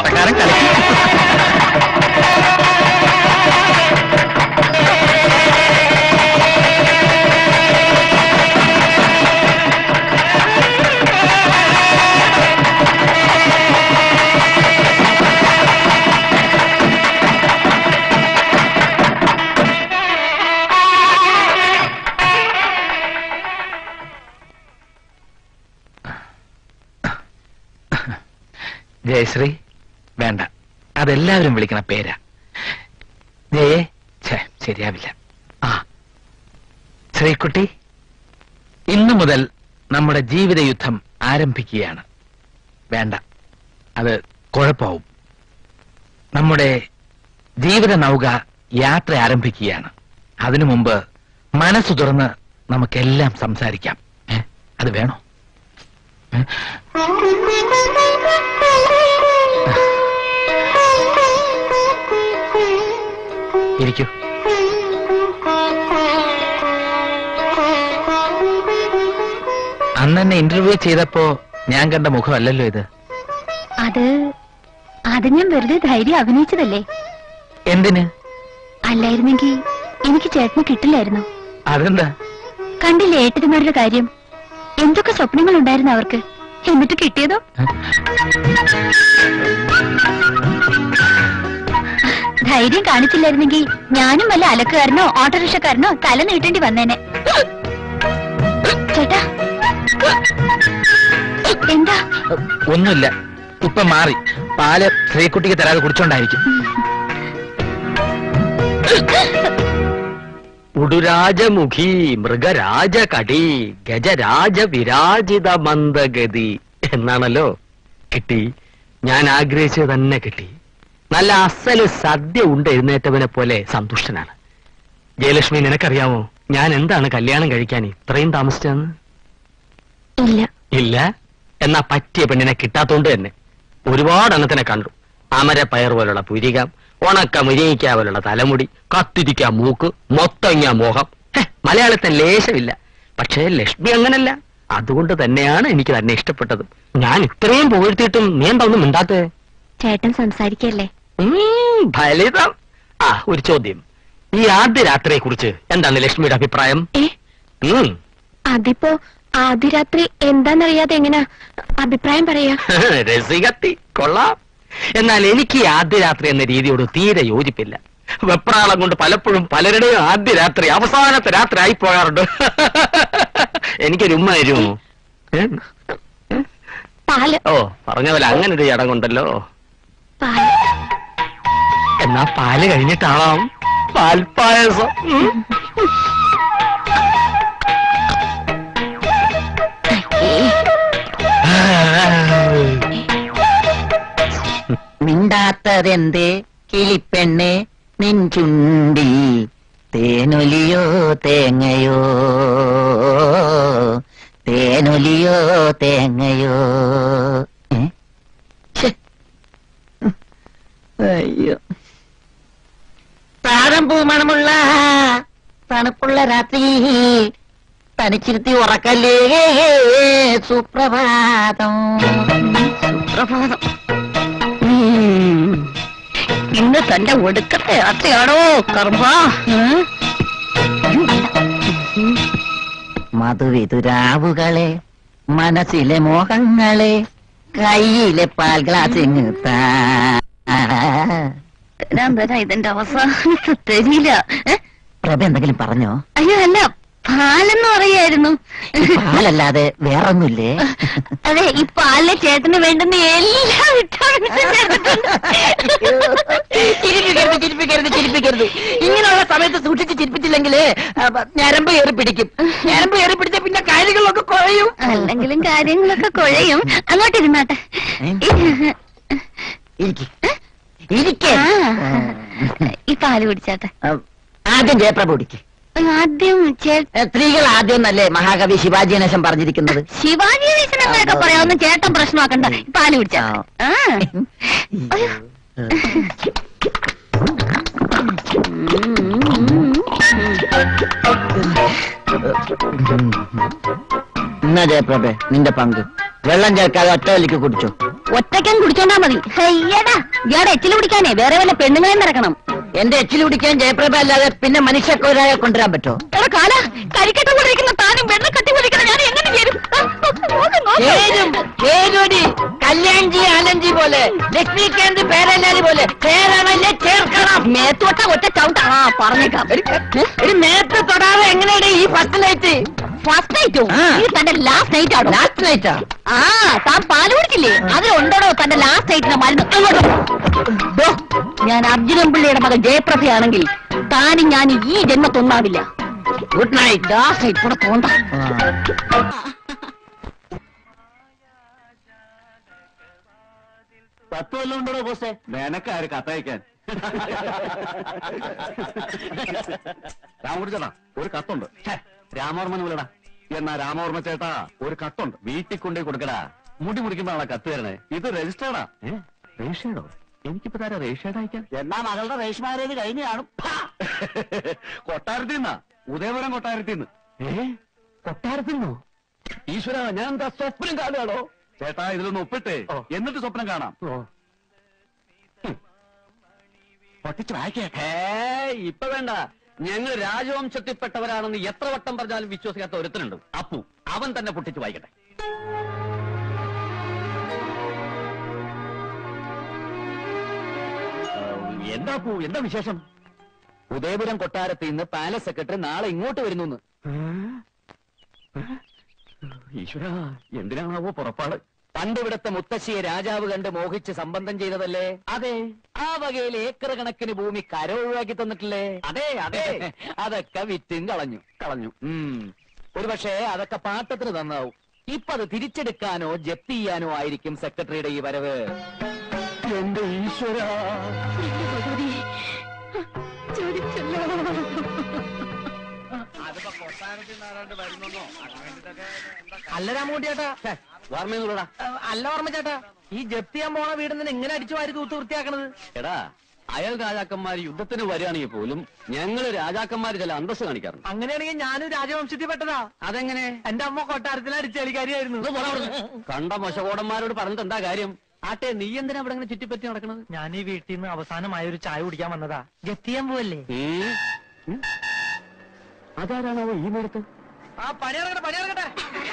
ഓട്ടക്കാരൻ കളിക്കും ജയശ്രീ വേണ്ട അതെല്ലാവരും വിളിക്കണ പേരാ ജയേ ഛേ ശരിയാവില്ല ആ ശ്രീകുട്ടി ഇന്നു മുതൽ നമ്മുടെ ജീവിത യുദ്ധം ആരംഭിക്കുകയാണ് വേണ്ട അത് കുഴപ്പമാവും നമ്മുടെ ജീവിത നൗക യാത്ര ആരംഭിക്കുകയാണ് അതിനു മുമ്പ് മനസ്സു തുറന്ന് നമുക്കെല്ലാം സംസാരിക്കാം ഏ? അത് വേണോ ഏ? ഇരിക്കൂ അന്ന് എന്നെ ഇന്റർവ്യൂ ചെയ്തപ്പോ ഞാൻ കണ്ട മുഖമല്ലല്ലോ ഇത് അത് അത് ഞാൻ വെറുതെ ധൈര്യം അഭിനയിച്ചതല്ലേ എന്തിന് അല്ലായിരുന്നെങ്കിൽ എനിക്ക് ചേട്ടന് കിട്ടില്ലായിരുന്നു അതെന്താ കണ്ടില്ലേ ഏട്ടന്മാരുടെ കാര്യം എന്തൊക്കെ സ്വപ്നങ്ങൾ ഉണ്ടായിരുന്നു അവർക്ക് എന്നിട്ട് കിട്ടിയതോ ധൈര്യം കാണിച്ചില്ലായിരുന്നെങ്കിൽ ഞാനും വല്ല അലക്കുകാരനോ ഓട്ടോറിക്ഷക്കാരനോ തല നീട്ടേണ്ടി വന്നേനെ ചേട്ടാ എന്താ ഒന്നുമില്ല ഇപ്പൊ മാറി പാല് ശ്രീകുട്ടിക്ക് തരാതെ കുടിച്ചോണ്ടായിരിക്കും ഉടുരാജമുഖി മൃഗരാജകടി ഗജരാജ വിരാജിത മന്ദഗതി എന്നാണല്ലോ കിട്ടി ഞാൻ ആഗ്രഹിച്ചത് തന്നെ കിട്ടി നല്ല അസല് സദ്യ ഉണ്ട് എഴുന്നേറ്റവനെ പോലെ സന്തുഷ്ടനാണ് ജയലക്ഷ്മി നിനക്കറിയാമോ ഞാൻ എന്താണ് കല്യാണം കഴിക്കാൻ ഇത്രയും താമസിച്ചതെന്ന് ഇല്ല ഇല്ല എന്നാ പറ്റിയ പെണ്ണിനെ കിട്ടാത്തോണ്ട് തന്നെ ഒരുപാട് എണ്ണത്തിനെ കണ്ടു അമരപ്പയർ പോലുള്ള പുരികം ഉണക്ക മുരിങ്ങിക്ക പോലുള്ള തലമുടി കത്തിരിക്ക മൂക്ക് മൊത്തങ്ങ മോഹം ഹെ, മലയാളത്തിൽ ലേശമില്ല പക്ഷേ ലക്ഷ്മി അങ്ങനല്ല അതുകൊണ്ട് തന്നെയാണ് എനിക്ക് തന്നെ ഇഷ്ടപ്പെട്ടത് ഞാൻ ഇത്രയും പുകഴ്ത്തിയിട്ടും നീ എന്താ ഒന്നും മിണ്ടാത്തേ ചേട്ടൻ സംസാരിക്കല്ലേ ഉം, ഫലിതം ആ ഒരു ചോദ്യം ഈ ആദ്യ രാത്രിയെ കുറിച്ച് എന്താണ് ലക്ഷ്മിയുടെ അഭിപ്രായം ഏ ഉം അതിപ്പോ ആദ്യ രാത്രി എന്താന്നറിയാതെ എങ്ങനാ അഭിപ്രായം പറയാ രസികത്തി കൊള്ളാം എന്നാൽ എനിക്ക് ഈ ആദ്യ രാത്രി എന്ന രീതിയോട് തീരെ യോജിപ്പില്ല വെപ്രാളം കൊണ്ട് പലപ്പോഴും പലരുടെയും ആദ്യ രാത്രി അവസാനത്തെ രാത്രി ആയി പോകാറുണ്ട് എനിക്കൊരു ഉമ്മ തരുമോ ഏ? പാല് ഓ പറഞ്ഞ പോലെ അങ്ങനെ ഒരു ചടങ്ങുണ്ടല്ലോ പാല് എന്നാ പാല് കഴിഞ്ഞിട്ടാവാം പാൽപ്പായസം ഉം. മിണ്ടാത്തതെന്തേ കിളിപ്പെണ്ണെ നിൻ ചുണ്ടി തേനൊലിയോ തേങ്ങയോ തേനൊലിയോ തേങ്ങയോ ഏ? ഛെ. അയ്യോ താഴമ്പൂ മണമുള്ള തണുപ്പുള്ള രാത്രി തനിച്ചിരുത്തി ഉറക്കല്ലേ സുപ്രഭാതം സുപ്രഭാതം ഉം. ഇന്ന് തന്റെ ഒടുക്കത്തെ യാത്രയാണോ കർമ്മ മധുവിതുരാവുകളെ മനസ്സിലെ മോഹങ്ങളെ കയ്യിലെ പാൽ ഗ്ലാസ് ഇങ്ങ് താ. തരാൻ തരാ ഇതിന്റെ അവസാനത്തെ തരില്ല ഏ? പ്രഭ എന്തെങ്കിലും പറഞ്ഞോ അയ്യോ അല്ല പാലെന്ന് പറയായിരുന്നു ഈ പാലല്ലാതെ വേറൊന്നുമില്ലേ അതെ ഈ പാലിലെ ചേട്ടന് വേണ്ടുന്ന എല്ലാ വിറ്റാമിൻസും ചേർത്തിട്ടുണ്ട്. ചിരിപ്പിക്കരുത് ചിരിപ്പിക്കരുത് ചിരിപ്പിക്കരുത് ഇങ്ങനെയുള്ള സമയത്ത് സൂക്ഷിച്ച് ചിരിപ്പിച്ചില്ലെങ്കിൽ ഞരമ്പ് കയറി പിടിക്കും ഞരമ്പ് കയറി പിടിച്ച പിന്നെ കാര്യങ്ങളൊക്കെ കുറയും അല്ലെങ്കിലും കാര്യങ്ങളൊക്കെ കുഴയും അങ്ങോട്ട് ഇരുന്നാട്ടെ ഇരിക്ക്. ഇരിക്ക്. ആ, ഈ പാല് കുടിച്ചാട്ടെ ആ, ആദ്യം ജയപ്രഭ കുടിക്ക് ആദ്യം ചേ ഏ, സ്ത്രീകൾ ആദ്യം എന്നല്ലേ മഹാകവി ശിവാജി ഗണേശൻ പറഞ്ഞിരിക്കുന്നത് ശിവാജി ഗണേശനൊക്കെ പറയാവുന്ന ചേട്ടൻ പ്രശ്നമാക്കണ്ട ഈ പാല് കുടിച്ചാട്ടെ ആ അയ്യോ. എന്നാ ജയപ്രഭ നിന്റെ പങ്ക് വെള്ളം ചേർക്കാതെ ഒറ്റ വലിക്ക് കുടിച്ചോ ഒറ്റയ്ക്കാൻ കുടിച്ചോണ്ടാ മതി അയ്യടാ ഇയാടെ എച്ചില് കുടിക്കാനേ വേറെ വല്ല പെണ്ണുങ്ങളെ നടക്കണം എന്റെ എച്ചിൽ കുടിക്കാൻ ജയപ്രഭ അല്ലാതെ പിന്നെ മനുഷ്യക്കൊരാളെ കൊണ്ടുവരാൻ പറ്റുമോ എടാ കാല കരിക്കട്ട കൊണ്ടിരിക്കുന്ന താനും വെള്ളം കട്ടി കൊണ്ടിരിക്കുന്ന ഞാൻ എങ്ങനെ ചേരും ചേരും ചേരൂടി കല്യാൺജി ആനന്ദ്ജി പോലെ ലക്ഷ്മികാന്ത് പേരല്ലാരി പോലെ ചേരണല്ലേ ചേർക്കണം മേത്തോട്ട ഒറ്റ ചവിട്ട ആ പറഞ്ഞേക്കാം ഒരു മേത്ത് തൊടാതെ എങ്ങനെയാണ് ഈ ഫസ്റ്റ് നൈറ്റ് ഫസ്റ്റ് നൈറ്റോ ആ. ഇത് തന്റെ ലാസ്റ്റ് നൈറ്റ് ആണോ ലാസ്റ്റ് നൈറ്റാ ആ താൻ പാല് കുടിക്കില്ലേ അതിലുണ്ടോ തന്റെ ലാസ്റ്റ് നൈറ്റിന്റെ മരുന്ന് അങ്ങോട്ട് ദോ, ഞാൻ അർജുനൻ പിള്ളയുടെ മകൻ ജയപ്രഭയാണെങ്കിൽ താനും ഞാൻ ഈ ജന്മത്തൊന്നാവില്ല ഗുഡ് നൈറ്റ് ലാസ്റ്റ് നൈറ്റ് കൂടെ തോണ്ട പത്ത് കൊല്ലം ഉണ്ടോ ബോസേ നിനക്കാര് കത്തയക്കാൻ രാമൂർ ചേട്ടാ ഒരു കത്തുണ്ട് ഛെ, രാമവർമ്മൻ വിളടാ എന്നാ രാമവർമ്മ ചേട്ടാ ഒരു കത്തുണ്ട് വീട്ടിൽ കൊണ്ടേ കൊടുക്കടാ മുടി മുറിക്കുമ്പോഴാണ് കത്ത് തരണേ ഇത് രജിസ്റ്റേർഡാ ഏ രജിസ്റ്റേർഡോ എനിക്കിപ്പോ താരാ രജിസ്റ്റേർഡ് അയക്കാൻ എന്നാ മകളുടെ രജിസ്റ്റർ മാരേജ് കഴിഞ്ഞ് കാണും കൊട്ടാരത്തിൽ നിന്നാ ഉദയപുരം കൊട്ടാരത്തിൽ നിന്ന് ഏ കൊട്ടാരത്തിൽ നിന്നോ ഈശ്വര ഞാൻ എന്താ സ്വപ്നം കാണുകയാണോ ചേട്ടാ ഇതിലൊന്ന് ഒപ്പിട്ടേ എന്നിട്ട് സ്വപ്നം കാണാം പൊട്ടിച്ച് വായിക്കേ ഇപ്പൊ വേണ്ട ഞങ്ങൾ രാജവംശത്തിൽപ്പെട്ടവരാണെന്ന് എത്ര വട്ടം പറഞ്ഞാലും വിശ്വസിക്കാത്ത ഒരുത്തനുണ്ട് അപ്പു അവൻ തന്നെ പൊട്ടിച്ച് വായിക്കട്ടെ എന്താ പൂ എന്താ വിശേഷം ഉദയപുരം കൊട്ടാരത്തിൽ നിന്ന് പാലസ് സെക്രട്ടറി നാളെ ഇങ്ങോട്ട് വരുന്നു ഈശ്വര എന്തിനാണാവോ പുറപ്പാട് പണ്ട് ഇവിടത്തെ മുത്തശ്ശിയെ രാജാവ് കണ്ട് മോഹിച്ച് സംബന്ധം ചെയ്തതല്ലേ അതെ ആ വകയിൽ ഏക്കർ കണക്കിന് ഭൂമി കര ഒഴിവാക്കി തന്നിട്ടില്ലേ അതെ അതെ അതൊക്കെ വിറ്റും കളഞ്ഞു കളഞ്ഞു ഉം ഒരുപക്ഷെ അതൊക്കെ പാട്ടത്തിന് തന്നാവും ഇപ്പൊ അത് തിരിച്ചെടുക്കാനോ ജപ്തി ചെയ്യാനോ ആയിരിക്കും സെക്രട്ടറിയുടെ ഈ വരവ് എന്റെ ഈശ്വര അല്ല രാമൂട്ടി ചേട്ടാ ഓർമ്മയൊന്നുള്ളടാ അല്ല ഓർമ്മ ചേട്ടാ ഈ ജപ്തി ചെയ്യാൻ പോണ വീട് നിന്ന് എങ്ങനെ അടിച്ചു വാരി തൂത്ത് വൃത്തിയാക്കണത് എടാ അയൽ രാജാക്കന്മാർ യുദ്ധത്തിന് വരികയാണെങ്കിൽ പോലും ഞങ്ങള് രാജാക്കന്മാർ ചില അന്തസ് കാണിക്കാറുണ്ട് അങ്ങനെയാണെങ്കിൽ ഞാനും രാജവംശത്തിൽ പെട്ടതാ അതെങ്ങനെ എന്റെ അമ്മ കൊട്ടാരത്തിലെ അടിച്ചേലിക്കാരിയായിരുന്നു ഇത് പോടാ അവിടുന്ന്. കണ്ട മൊശകോടന്മാരോട് പറഞ്ഞിട്ട് എന്താ കാര്യം ആട്ടെ നീ എന്തിനാ അവിടെ ഇങ്ങനെ ചുറ്റിപ്പറ്റി നടക്കണത് ഞാൻ ഈ വീട്ടിൽ നിന്ന് അവസാനമായ ഒരു ചായ കുടിക്കാൻ വന്നതാ ജപ്തി ചെയ്യാൻ പോവല്ലേ ഉം. ഉം. അതാരാണാവോ ഈ നേരത്ത് ആ പണിയിറങ്ങട്ടെ പണിയിറങ്ങട്ടെ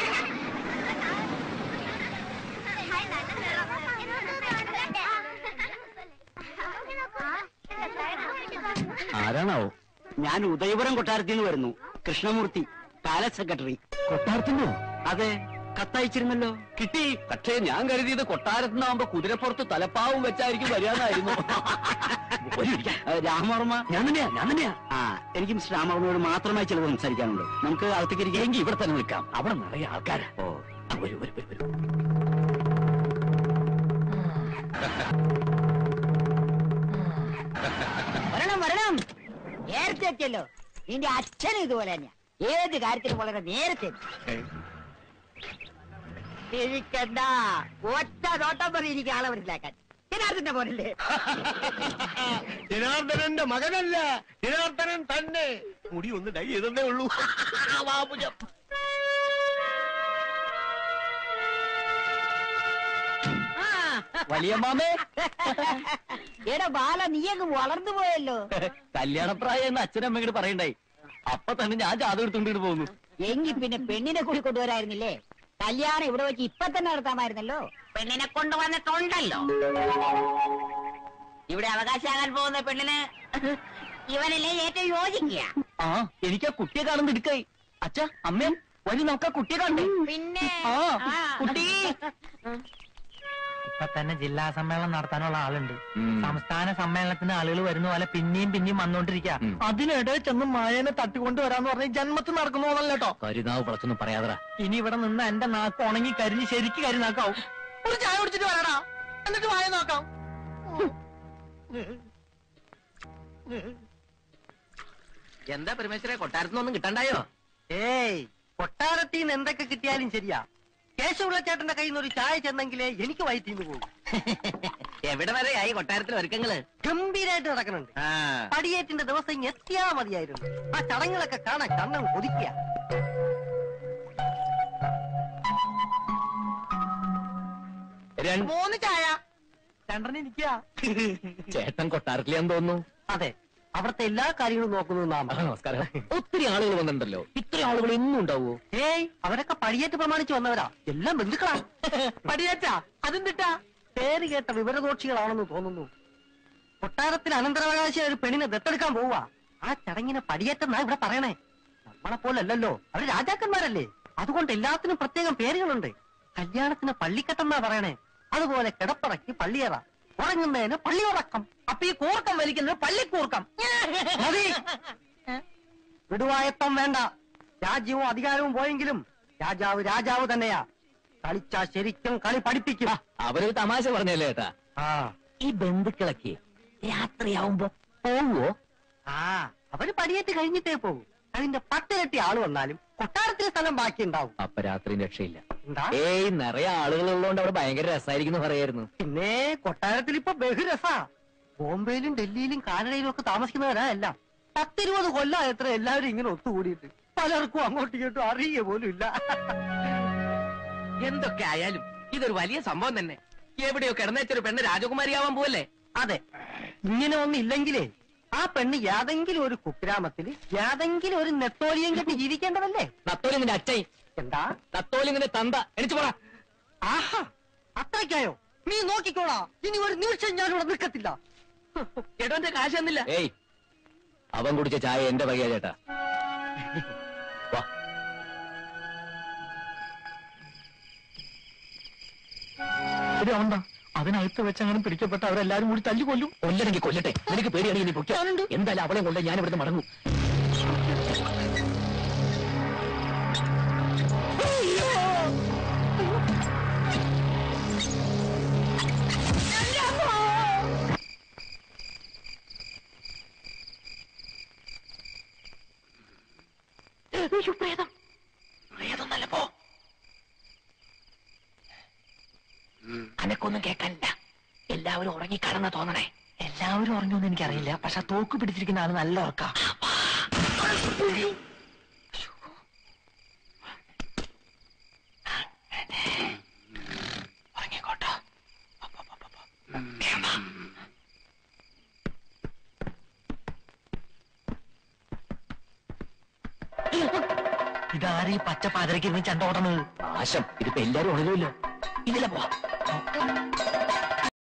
ആരാണാവോ ഞാൻ ഉദയപുരം കൊട്ടാരത്തിൽ നിന്ന് വരുന്നു കൃഷ്ണമൂർത്തി പാലസ് സെക്രട്ടറി കൊട്ടാരത്തിനോ അതെ കത്തയച്ചിരുന്നല്ലോ കിട്ടി പക്ഷേ ഞാൻ കരുതിയത് കൊട്ടാരത്തിനാവുമ്പോ കുതിരപ്പുറത്ത് തലപ്പാവും വെച്ചായിരിക്കും വരികയെന്നായിരുന്നു രാമവർമ്മ ഞാൻ തന്നെയാ ഞാൻ തന്നെയാ ആ എനിക്ക് മിസ്റ്റർ രാമവർമ്മയോട് മാത്രമായി ചിലത് സംസാരിക്കാനുണ്ട് നമുക്ക് അകത്തേക്ക് ഇരിക്കാം എങ്കിൽ ഇവിടെ തന്നെ നിൽക്കാം അവിടെ നിറയെ ആൾക്കാരാ ഓ ആ, വരൂ വരൂ വരൂ വരൂ വരണം വരണം നേരത്തെ എത്തിയല്ലോ നിന്റെ അച്ഛനും ഇതുപോലെ തന്നെയാ ഏത് കാര്യത്തിനും വളരെ നേരത്തെ എത്തും. ഇരിക്കണ്ട ഒറ്റ നോട്ടം പറയും എനിക്ക് ആളെ മനസ്സിലാക്കാൻ ജനാർദ്ദന്റെ പോലല്ലേ ജനാർദ്ദനന്റെ മകനല്ല ജനാർദ്ദനൻ തന്നെ മുടി ഒന്ന് ഡൈ ചെയ്തേ ഉള്ളൂ വാപുജം ആ, വലിയമ്മാമേ എടാ ബാല നീ അങ്ങ് വളർന്നു പോയല്ലോ കല്യാണപ്രായം എന്ന് അച്ഛനമ്മ ഇങ്ങോട്ട് പറയണ്ടായി അപ്പൊ തന്നെ ഞാൻ ജാതകം എടുത്തോണ്ടിട്ട് പോകുന്നു എങ്കി പിന്നെ പെണ്ണിനെ കൂടി കൊണ്ടുവരായിരുന്നില്ലേ കല്യാണം ഇവിടെ വെച്ച് ഇപ്പൊ തന്നെ നടത്താമായിരുന്നല്ലോ പെണ്ണിനെ കൊണ്ടുവന്നിട്ടുണ്ടല്ലോ ഇവിടെ അവകാശമാകാൻ പോകുന്ന പെണ്ണിന് ഇവനല്ലേ ഏറ്റവും യോജിക്കുക ആ എനിക്ക് ആ കുട്ടിയെ കാണുന്ന എടുക്കായി അച്ഛ അമ്മേ വലിയ നമുക്ക് ആ കുട്ടിയെ കാണണ്ടേ പിന്നെ ആ, ആ. കുട്ടി. ഇപ്പൊ തന്നെ ജില്ലാ സമ്മേളനം നടത്താനുള്ള ആളുണ്ട് ഉം. സംസ്ഥാന സമ്മേളനത്തിന് ആളുകൾ വരുന്ന പോലെ പിന്നെയും പിന്നെയും വന്നോണ്ടിരിക്കുക ഉം. അതിനിടെ ചെന്ന് മായനെ തട്ടിക്കൊണ്ട് വരാന്ന് പറഞ്ഞ ജന്മത്തിൽ നടക്കുന്ന പോലല്ല കേട്ടോ കരുനാവ് പുറത്തൊന്നും പറയാതറ ഇനി ഇവിടെ നിന്ന് എന്റെ നാക്ക് ഉണങ്ങി കരിഞ്ഞ് ശരിക്ക് കരി നാക്കാവും ഒരു ചായ കുടിച്ചിട്ട് വരടാ എന്നിട്ട് വായ നോക്കാം എന്താ പരമേശ്വരെ കൊട്ടാരത്തിനൊന്നും കിട്ടണ്ടായോ ഏയ് കൊട്ടാരത്തിൽ നിന്ന് എന്തൊക്കെ കിട്ടിയാലും ശരിയാ കേശവുള്ള ചേട്ടന്റെ കയ്യിൽ നിന്ന് ഒരു ചായ ചെന്നെങ്കിലേ എനിക്ക് വയറ്റിന്ന് പോകും എവിടെ വരെ ആയി കൊട്ടാരത്തിൽ ഒരുക്കങ്ങള് ഗംഭീരായിട്ട് നടക്കുന്നുണ്ട് ആ പടിയേറ്റിന്റെ ദിവസം ഇങ്ങ് എത്തിയാ മതിയായിരുന്നു ആ ചടങ്ങുകളൊക്കെ കാണാൻ കണ്ണം കൊതിക്കുക രണ്ട്- മൂന്ന് ചായ രണ്ടെണ്ണം ഇരിക്കുക ചേട്ടൻ കൊട്ടാരത്തിലെന്ന് തോന്നുന്നു അതെ അവിടുത്തെ എല്ലാ കാര്യങ്ങളും നോക്കുന്നു നാം ആ, നമസ്കാരം ഒത്തിരി ആളുകൾ വന്നിട്ടുണ്ടല്ലോ ഇത്ര ആളുകൾ എന്നും ഉണ്ടാവോ ഏയ് അവരൊക്കെ പടിയേറ്റ് പ്രമാണിച്ച് വന്നവരാ എല്ലാം ബന്ധുക്കളാ പടിയേറ്റാ അതെന്തിട്ടാ പേര് കേട്ട വിവരദോക്ഷികളാണെന്ന് തോന്നുന്നു കൊട്ടാരത്തിൽ അനന്തരാവകാശി ഒരു പെണ്ണിനെ ദത്തെടുക്കാൻ പോവാ ആ ചടങ്ങിനെ പടിയേറ്റെന്നാ ഇവിടെ പറയണേ നമ്മളെ പോലല്ലല്ലോ അവര് രാജാക്കന്മാരല്ലേ അതുകൊണ്ട് എല്ലാത്തിനും പ്രത്യേകം പേരുകളുണ്ട് കല്യാണത്തിന് പള്ളിക്കെട്ടെന്നാ പറയണേ അതുപോലെ കിടപ്പറയ്ക്ക് പള്ളിയറ ഉറങ്ങുന്നതിന് പള്ളിയുറക്കം അപ്പൊ ഈ കൂർക്കം വലിക്കുന്നത് പള്ളിക്കൂർക്കം മതി വിടുവായത്തം വേണ്ട രാജ്യവും അധികാരവും പോയെങ്കിലും രാജാവ് രാജാവ് തന്നെയാ കളിച്ചാ ശരിക്കും കളി പഠിപ്പിക്കും അവരൊരു തമാശ പറഞ്ഞല്ലേ ഏട്ടാ ആ ഈ ബന്ധുക്കളൊക്കെ രാത്രിയാവുമ്പോ പോവോ ആ അവര് പടിയേറ്റ് കഴിഞ്ഞിട്ടേ പോകും അതിന്റെ പത്തിരട്ടി ആള് വന്നാലും കൊട്ടാരത്തിന് സ്ഥലം ബാക്കി ഉണ്ടാവും അപ്പൊ രാത്രി രക്ഷയില്ല എന്താ ഏയ് നിറയെ ആളുകൾ ഉള്ളതുകൊണ്ട് അവിടെ ഭയങ്കര രസമായിരിക്കും പറയായിരുന്നു പിന്നെ കൊട്ടാരത്തിൽ ഇപ്പൊ ബഹുരസാ ബോംബെയിലും ഡൽഹിയിലും കാനഡയിലും ഒക്കെ താമസിക്കുന്നവരാ എല്ലാം പത്തിരുപത് കൊല്ലം എത്ര എല്ലാവരും ഇങ്ങനെ ഒത്തുകൂടിയിട്ട് പലർക്കും അങ്ങോട്ടും ഇങ്ങോട്ടും അറിയുക പോലും ഇല്ല എന്തൊക്കെ ആയാലും ഇതൊരു വലിയ സംഭവം തന്നെ എവിടെയോ കിടന്നേച്ചൊരു പെണ്ണ് രാജകുമാരിയാവാൻ പോവല്ലേ അതെ ഇങ്ങനെ ഒന്നില്ലെങ്കിലേ ആ പെണ്ണ് യാതെങ്കിലും ഒരു കുഗ്രാമത്തില് യാതെങ്കിലും ഒരു നെത്തോലിയം കെട്ടി ജീവിക്കേണ്ടതല്ലേ നത്തോലി നിന്റെ അച്ഛൻ എന്താ നത്തോലി നിന്റെ തന്ത എണിച്ചു പോടാ ആഹാ അത്രയ്ക്കായോ നീ നോക്കിക്കോളാ ഇനി ഒരു നിമിഷം ഞാനിവിടെ നിൽക്കത്തില്ല എടോന്റെ കാശ് തന്നില്ല ഏയ് അവൻ കുടിച്ച ചായ എന്റെ വകയാ ചേട്ടാ വാ അതിനകത്ത് വെച്ചങ്ങനെ പിടിക്കപ്പെട്ട അവരെല്ലാരും കൂടി തല്ലിക്കൊല്ലും കൊല്ലണെങ്കിൽ കൊല്ലട്ടെ നിനക്ക് പേടിയാണെങ്കിൽ നീ പൊയ്ക്കോ എന്തായാലും അവളെ കൊണ്ട് ഞാൻ ഇവിടുന്ന് മടങ്ങും അനക്കൊന്നും കേൾക്കാനില്ല എല്ലാവരും ഉറങ്ങിക്കാണെന്ന് തോന്നണേ എല്ലാവരും ഉറങ്ങുമെന്ന് എനിക്കറിയില്ല പക്ഷെ തോക്ക് പിടിച്ചിരിക്കുന്ന ആള് നല്ല ഉറക്ക ഉറങ്ങിക്കോട്ടോ ഇതാരീ പച്ച പാതിരക്ക് ഇരുന്ന് ചണ്ട ഓടണത് നാശം ഇതിപ്പോ എല്ലാരും ഉണരുമല്ലോ ഇതിലെ പോവാ